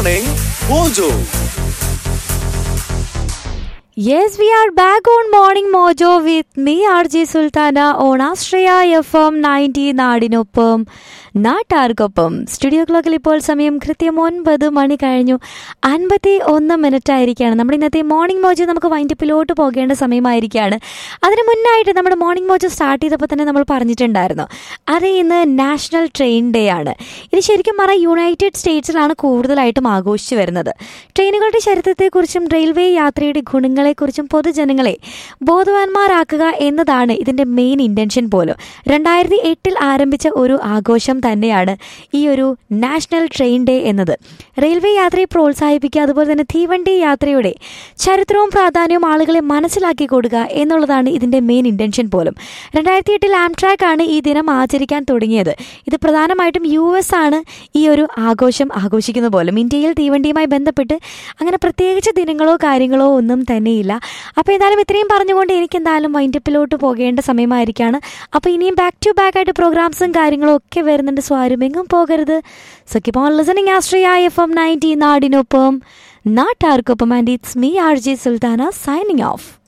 Morning Mojo. Yes, we are back on Morning Mojo with me, RJ Sultana, on Astraya FM 90 നാടിനൊപ്പം നാട്ടാർക്കൊപ്പം studio ക്ലോക്കിൽ ഇപ്പോൾ സമയം കൃത്യം ഒൻപത് മണി കഴിഞ്ഞു അൻപത്തി ഒന്ന് മിനിറ്റ് ആയിരിക്കുകയാണ് നമ്മുടെ ഇന്നത്തെ മോർണിംഗ് മോജോ നമുക്ക് വൈൻഡപ്പിലോട്ട് പോകേണ്ട സമയമായിരിക്കുകയാണ് അതിന് മുന്നായിട്ട് നമ്മുടെ മോർണിംഗ് മോജോ സ്റ്റാർട്ട് ചെയ്തപ്പോൾ തന്നെ നമ്മൾ പറഞ്ഞിട്ടുണ്ടായിരുന്നു അത് ഇന്ന് നാഷണൽ ട്രെയിൻ ഡേ ആണ് ഇത് ശരിക്കും പറഞ്ഞാൽ യുണൈറ്റഡ് സ്റ്റേറ്റ്സിലാണ് കൂടുതലായിട്ടും ആഘോഷിച്ചു വരുന്നത് ട്രെയിനുകളുടെ ചരിത്രത്തെക്കുറിച്ചും റെയിൽവേ യാത്രയുടെ ഗുണങ്ങളെക്കുറിച്ചും പൊതുജനങ്ങളെ ബോധവാന്മാരാക്കുക എന്നതാണ് ഇതിൻ്റെ മെയിൻ ഇൻറ്റൻഷൻ പോലും രണ്ടായിരത്തി എട്ടിൽ ആരംഭിച്ച ഒരു ആഘോഷം തന്നെയാണ് ഈ ഒരു നാഷണൽ ട്രെയിൻ ഡേ എന്നത് റെയിൽവേ യാത്രയെ പ്രോത്സാഹിപ്പിക്കുക അതുപോലെ തന്നെ തീവണ്ടി യാത്രയുടെ ചരിത്രവും പ്രാധാന്യവും ആളുകളെ മനസ്സിലാക്കി കൊടുക്കുക എന്നുള്ളതാണ് ഇതിൻ്റെ മെയിൻ ഇൻറ്റൻഷൻ പോലും രണ്ടായിരത്തി എട്ടിൽ ആംട്രാക്ക് ആണ് ഈ ദിനം ആചരിക്കാൻ തുടങ്ങിയത് ഇത് പ്രധാനമായിട്ടും യു എസ് ആണ് ഈ ഒരു ആഘോഷം ആഘോഷിക്കുന്ന പോലും ഇന്ത്യയിൽ തീവണ്ടിയുമായി ബന്ധപ്പെട്ട് അങ്ങനെ പ്രത്യേകിച്ച് ദിനങ്ങളോ കാര്യങ്ങളോ ഒന്നും തന്നെയില്ല അപ്പോൾ എന്തായാലും ഇത്രയും പറഞ്ഞുകൊണ്ട് എനിക്ക് എന്തായാലും വൈൻഡപ്പിലോട്ട് പോകേണ്ട സമയമായിരിക്കാണ് അപ്പോൾ ഇനിയും ബാക്ക് ടു ബാക്ക് ആയിട്ട് പ്രോഗ്രാംസും കാര്യങ്ങളും ഒക്കെ വരുന്നുണ്ട് സോ ആരും എങ്ങും പോകരുത് so keep on listening Ashraya F M ninety നാടിനൊപ്പം നാട്ടാർക്കൊപ്പം and it's me R J Sultana signing of